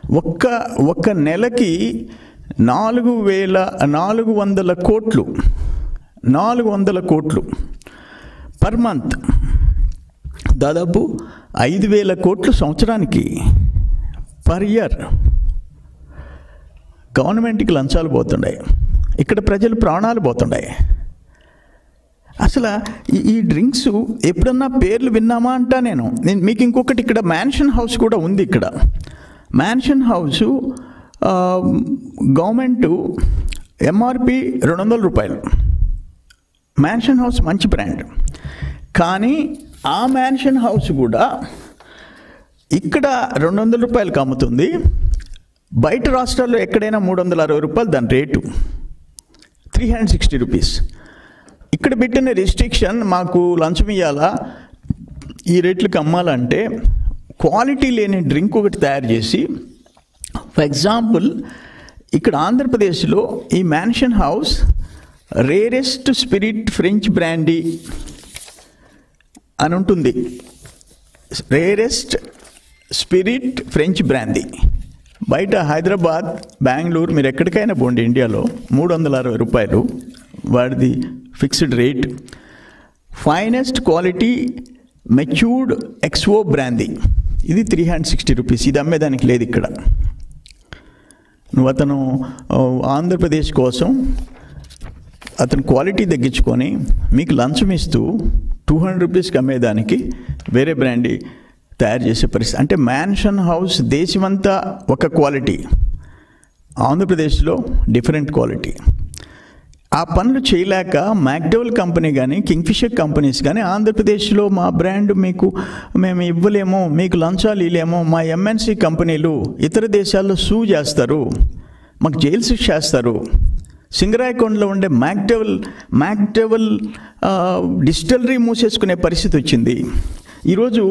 ఒక్క ఒక్క నెలకి నాలుగు వేల నాలుగు వందల కోట్లు నాలుగు వందల కోట్లు పర్ మంత్ దాదాపు ఐదు వేల కోట్లు సంవత్సరానికి పర్ ఇయర్ గవర్నమెంట్కి లంచాలు పోతుండే ఇక్కడ ప్రజలు ప్రాణాలు పోతుండే అసలు ఈ- ఈ డ్రింక్స్ ఎప్పుడన్నా పేర్లు విన్నామా అంటా నేను నేను మీకు ఇంకొకటి ఇక్కడ మ్యాన్షన్ హౌస్ కూడా ఉంది ఇక్కడ మ్యాన్షన్ హౌస్ గవర్నమెంట్ ఎంఆర్పి రెండు వందల రూపాయలు మ్యాన్షన్ హౌస్ మంచి బ్రాండ్ కానీ ఆ మ్యాన్షన్ హౌస్ కూడా ఇక్కడ రెండు వందల రూపాయలకు అమ్ముతుంది బయట రాష్ట్రాల్లో ఎక్కడైనా మూడు వందల అరవై రూపాయలు దాని rate three hundred sixty rupees ఇక్కడ పెట్టిన రిస్ట్రిక్షన్ మాకు లంచం ఇవ్వాలా ఈ రేట్లకు అమ్మాలంటే క్వాలిటీ లేని డ్రింక్ ఒకటి తయారు చేసి ఫర్ ఎగ్జాంపుల్ ఇక్కడ ఆంధ్రప్రదేశ్లో ఈ mansion house rarest spirit French brandy అని ఉంటుంది రేరెస్ట్ స్పిరిట్ ఫ్రెంచ్ బ్రాందీ బయట హైదరాబాద్ బెంగళూరు మీరు ఎక్కడికైనా పోండి ఇండియాలో మూడు వందల అరవై రూపాయలు వాడిది fixed rate finest quality matured XO brandy ఇది త్రీ హండ్రెడ్ సిక్స్టీ రూపీస్ ఇది అమ్మేదానికి లేదు ఇక్కడ నువ్వు అతను ఆ, ఆంధ్రప్రదేశ్ కోసం అతను క్వాలిటీ తగ్గించుకొని మీకు లంచం ఇస్తూ టూ హండ్రెడ్ రూపీస్కి అమ్మేదానికి వేరే బ్రాండ్ తయారు చేసే పరిస్థితి అంటే మ్యాన్షన్ హౌస్ దేశమంతా ఒక క్వాలిటీ ఆంధ్రప్రదేశ్లో డిఫరెంట్ క్వాలిటీ ఆ పనులు చేయలేక మ్యాక్డవల్ కంపెనీ కానీ కింగ్ఫిషర్ కంపెనీస్ కానీ ఆంధ్రప్రదేశ్లో మా బ్రాండ్ మీకు మేము ఇవ్వలేము మీకు లంచాలు ఇవ్వలేము మా ఎంఎన్సి కంపెనీలు ఇతర దేశాల్లో సూ చేస్తారు మాకు జైలు శిక్ష చేస్తారు సింగరాయకొండలో ఉండే మ్యాక్డవల్ మ్యాక్డవల్ ఆ, డిస్టిలరీ మూసేసుకునే పరిస్థితి వచ్చింది ఈరోజు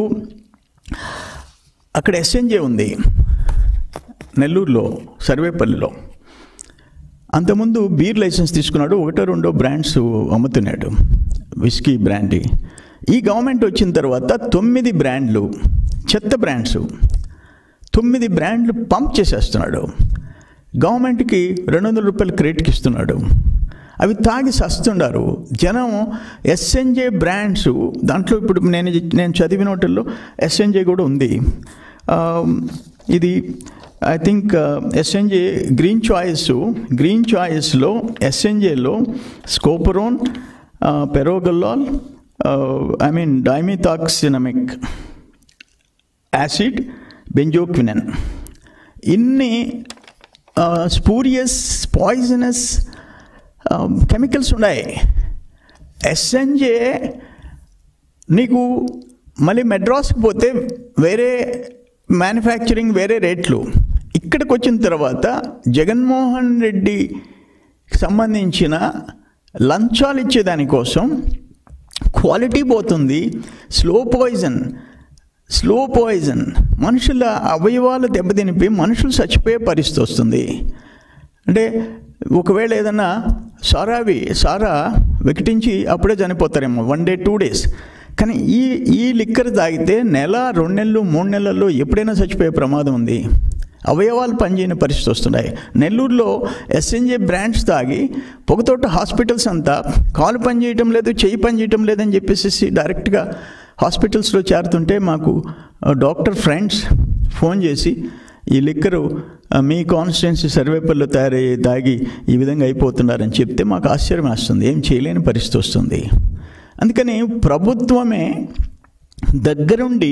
అక్కడ ఎస్ఎన్జే ఉంది నెల్లూరులో సర్వేపల్లిలో అంతకుముందు బీర్ లైసెన్స్ తీసుకున్నాడు ఒకటో రెండో బ్రాండ్స్ అమ్ముతున్నాడు విస్కీ బ్రాండీ ఈ గవర్నమెంట్ వచ్చిన తర్వాత తొమ్మిది బ్రాండ్లు చెత్త బ్రాండ్స్ తొమ్మిది బ్రాండ్లు పంప్ చేసేస్తున్నాడు గవర్నమెంట్కి రెండు వందల రూపాయలు క్రెడిట్కి ఇస్తున్నాడు అవి తాగి సస్తుండారు జనం ఎస్ఎన్జే బ్రాండ్స్ దాంట్లో ఇప్పుడు నేను నేను చదివిన వాటిల్లో ఎస్ఎన్జే కూడా ఉంది ఆ, ఇది I think SNJ green choice green చాయిస్లో ఎస్ఎన్జేలో scoparone pyrogallol I mean dimethoxycinnamic acid benzoquinone ఇన్ని స్పూరియస్ పాయిజనస్ కెమికల్స్ ఉన్నాయి ఎస్ఎన్జే నీకు మళ్ళీ మెడ్రాస్కి పోతే వేరే మ్యానుఫ్యాక్చరింగ్ వేరే రేట్లు ఇక్కడికి వచ్చిన తర్వాత జగన్మోహన్ రెడ్డికి సంబంధించిన లంచాలు ఇచ్చేదానికోసం క్వాలిటీ పోతుంది స్లో పాయిజన్ స్లో పాయిజన్ మనుషుల అవయవాలు దెబ్బతినిపి మనుషులు చచ్చిపోయే పరిస్థితి వస్తుంది అంటే ఒకవేళ ఏదన్నా సారావి సారా వికటించి అప్పుడే చనిపోతారేమో వన్ డే టూ డేస్ కానీ ఈ ఈ లిక్కర్ తాగితే నెల రెండు నెలలు మూడు నెలల్లో ఎప్పుడైనా చచ్చిపోయే ప్రమాదం ఉంది అవయవాలు పనిచేయని పరిస్థితి వస్తున్నాయి నెల్లూరులో ఎస్ఎన్జే బ్రాండ్స్ తాగి పొగతోట హాస్పిటల్స్ అంతా కాలు పని చేయటం లేదు చెయ్యి పని చేయటం లేదని చెప్పేసి డైరెక్ట్గా హాస్పిటల్స్లో చేరుతుంటే మాకు ఆ, డాక్టర్ ఫ్రెండ్స్ ఫోన్ చేసి ఈ లిక్కరు ఆ, మీ కాన్స్టిట్యున్సీ సర్వేపల్లో తయారయ్యి తాగి ఈ విధంగా అయిపోతున్నారని చెప్తే మాకు ఆశ్చర్యం వేస్తుంది ఏం చేయలేని పరిస్థితి వస్తుంది అందుకని ప్రభుత్వమే దగ్గరుండి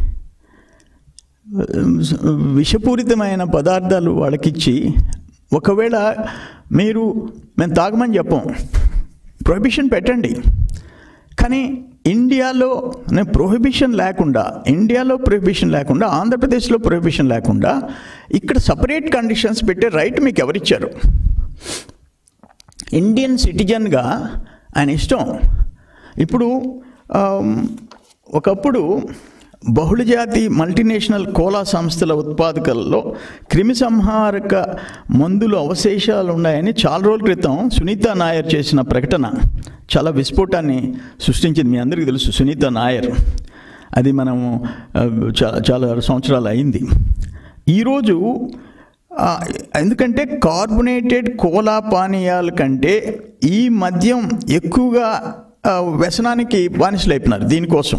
విషపూరితమైన పదార్థాలు వాళ్ళకిచ్చి ఒకవేళ మీరు మేము తాగమని చెప్పం ప్రొహిబిషన్ పెట్టండి కానీ ఇండియాలో ప్రొహిబిషన్ లేకుండా ఇండియాలో ప్రొహిబిషన్ లేకుండా ఆంధ్రప్రదేశ్లో ప్రొహిబిషన్ లేకుండా ఇక్కడ సపరేట్ కండిషన్స్ పెట్టే రైట్ మీకు ఎవరిచ్చారు ఇండియన్ సిటిజన్గా ఆయన ఇష్టం ఇప్పుడు ఆమ్, ఒకప్పుడు బహుళజాతి మల్టీనేషనల్ కోలా సంస్థల ఉత్పాదకల్లో క్రిమి సంహారక మందులు అవశేషాలు ఉన్నాయని చాలా రోజుల క్రితం సునీత నాయర్ చేసిన ప్రకటన చాలా విస్ఫోటాన్ని సృష్టించింది మీ అందరికీ తెలుసు సునీత నాయర్ అది మనము ఆ, చా- చాలా సంవత్సరాలు అయింది ఈరోజు ఆ, ఎందుకంటే కార్బొనేటెడ్ కోలా పానీయాల కంటే ఈ మద్యం ఎక్కువగా ఆ, వ్యసనానికి బానిసలైపోయినారు దీనికోసం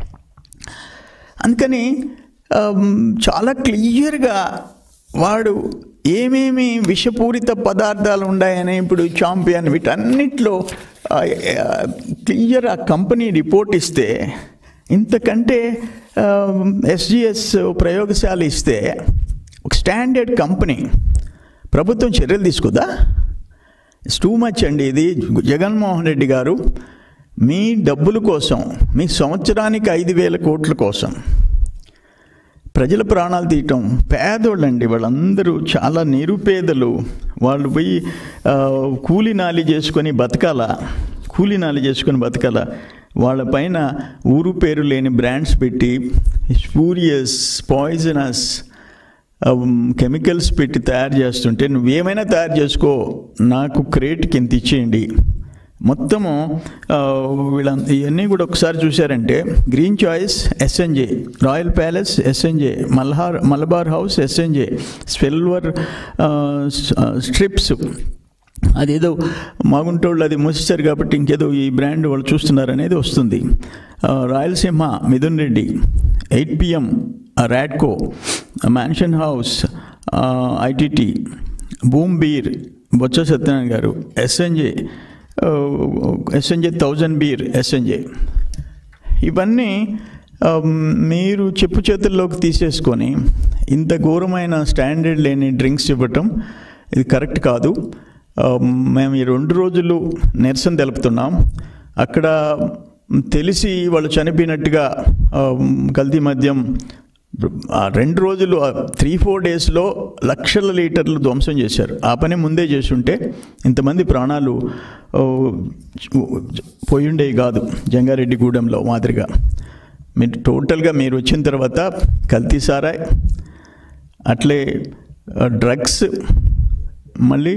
అందుకని ఆమ్, చాలా క్లియర్గా వాడు ఏమేమి విషపూరిత పదార్థాలు ఉన్నాయని ఇప్పుడు చాంపియన్ వీటన్నిటిలో క్లియర్ ఆ కంపెనీ రిపోర్ట్ ఇస్తే ఇంతకంటే ఎస్జిఎస్ ప్రయోగశాల ఇస్తే ఒక స్టాండర్డ్ కంపెనీ ప్రభుత్వం చర్యలు తీసుకుందా ఇట్స్ టూ మచ్ అండి ఇది జగన్మోహన్ రెడ్డి గారు మీ డబ్బుల కోసం మీ సంవత్సరానికి ఐదు వేల కోట్ల కోసం ప్రజల ప్రాణాలు తీయటం పేదోళ్ళండి వాళ్ళందరూ చాలా నిరుపేదలు వాళ్ళు పోయి ఆ, కూలి నాలి చేసుకొని బతకాల కూలి నాలి చేసుకొని బతకాల వాళ్ళపైన ఊరు పేరు లేని బ్రాండ్స్ పెట్టి స్పూరియస్ పాయిజనస్ కెమికల్స్ పెట్టి తయారు చేస్తుంటే నువ్వేమైనా తయారు చేసుకో నాకు క్రేట్కి ఇంత ఇచ్చేయండి మొత్తము ఆ, వీళ్ళ ఇవన్నీ కూడా ఒకసారి చూశారంటే green choice SNJ royal palace SNJ Malhar Malabar house SNJ స్వెల్వర్ స్ట్రిప్స్ అదేదో మాగుంటోళ్ళు అది మూసేశారు కాబట్టి ఇంకేదో ఈ బ్రాండ్ వాళ్ళు చూస్తున్నారు అనేది వస్తుంది ఆ, రాయలసీమ మిథున్ రెడ్డి ఎయిట్ పిఎం ర్యాడ్కో mansion house ITT boom beer Botsa Satyanarayana garu SNJ SNJ thousand beer SNJ ఇవన్నీ ఆ, మీరు చెప్పు చేతుల్లోకి తీసేసుకొని ఇంత ఘోరమైన స్టాండర్డ్ లేని డ్రింక్స్ ఇవ్వటం ఇది కరెక్ట్ కాదు ఆ, మేము ఈ రెండు రోజులు నిరసన తెలుపుతున్నాం అక్కడ తెలిసి వాళ్ళు చనిపోయినట్టుగా ఆ, కల్తీ మద్యం ఆ రెండు రోజులు త్రీ ఫోర్ డేస్లో లక్షల లీటర్లు ధ్వంసం చేశారు ఆ పని ముందే చేసి ఉంటే ఇంతమంది ప్రాణాలు ఓ, పోయుండేవి కాదు జంగారెడ్డిగూడెంలో మాదిరిగా మీరు టోటల్గా మీరు వచ్చిన తర్వాత కల్తీ సారాయ్ అట్లే డ్రగ్స్ మళ్ళీ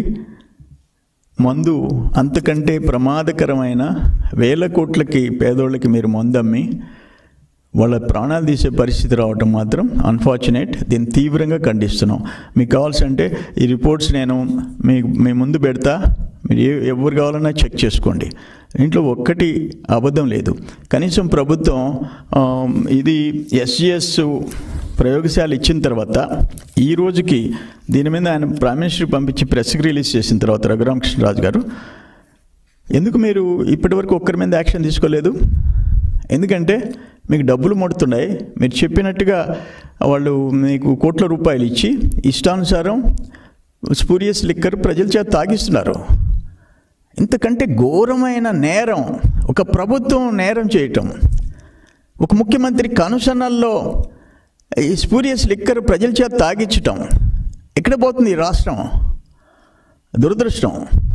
మందు అంతకంటే ప్రమాదకరమైన వేల కోట్లకి పేదోళ్ళకి మీరు మందు అమ్మి వాళ్ళ ప్రాణాలు తీసే పరిస్థితి రావటం మాత్రం అన్ఫార్చునేట్ దీన్ని తీవ్రంగా ఖండిస్తున్నాం మీకు కావాల్సి అంటే ఈ రిపోర్ట్స్ నేను మీ మీ ముందు పెడతా మీరు ఏ ఎవరు కావాలన్నా చెక్ చేసుకోండి ఇంట్లో ఒక్కటి అబద్ధం లేదు కనీసం ప్రభుత్వం ఆ, ఇది ఎస్జిఎస్ ప్రయోగశాల ఇచ్చిన తర్వాత ఈ రోజుకి దీని మీద ఆయన ప్రైమ్ మినిస్టర్ పంపించి ప్రెస్ రిలీజ్ చేసిన తర్వాత రఘురామకృష్ణరాజు గారు ఎందుకు మీరు ఇప్పటివరకు ఒక్కరి మీద యాక్షన్ తీసుకోలేదు ఎందుకంటే మీకు డబ్బులు ముడుతున్నాయి మీరు చెప్పినట్టుగా వాళ్ళు మీకు కోట్ల రూపాయలు ఇచ్చి ఇష్టానుసారం స్పూరియస్ లిక్కర్ ప్రజల చేత తాగిస్తున్నారు ఇంతకంటే ఘోరమైన నేరం ఒక ప్రభుత్వం నేరం చేయటం ఒక ముఖ్యమంత్రి కనుసన్నల్లో ఈ స్పూరియస్ లిక్కర్ ప్రజల చేత తాగించటం ఎక్కడ పోతుంది ఈ రాష్ట్రం దురదృష్టం